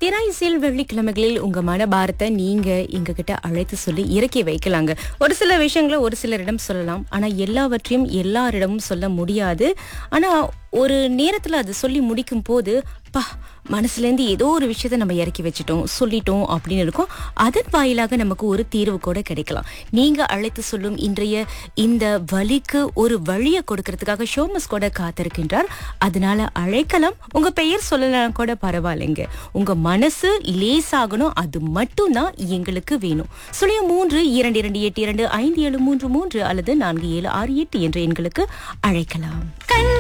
திராய்சியல் வெள்ளிக்கிழமைகளில் உங்க மனபாரத்தை நீங்க எங்க கிட்ட அழைத்து சொல்லி இறக்கி வைக்கலாங்க ஒரு சில விஷயங்களை ஒரு சிலரிடம் சொல்லலாம் ஆனா எல்லாவற்றையும் எல்லாரிடமும் சொல்ல முடியாது ஆனா ஒரு நேரத்துல அது சொல்லி முடிக்கும் போது பா மனசுல இருந்து ஏதோ ஒரு விஷயத்த நம்ம இறக்கி வச்சிட்டோம் சொல்லிட்டோம் அப்படின்னு இருக்கும் அதன் வாயிலாக நமக்கு ஒரு தீர்வு கூட கிடைக்கலாம் நீங்க அழைத்து சொல்லும் இன்றைய இந்த வலிக்கு ஒரு வழியை கொடுக்கறதுக்காக ஷோமஸ் கூட காத்திருக்கின்றார் அதனால அழைக்கலாம் உங்க பெயர் சொல்லலாம் கூட பரவாயில்லைங்க உங்க மனசு லேசாகணும் அது மட்டும்தான் எங்களுக்கு வேணும் சுழியம் மூன்று இரண்டு இரண்டு எட்டு இரண்டு ஐந்து ஏழு மூன்று மூன்று அல்லது நான்கு ஏழு ஆறு எட்டு என்ற எண்களுக்கு அழைக்கலாம்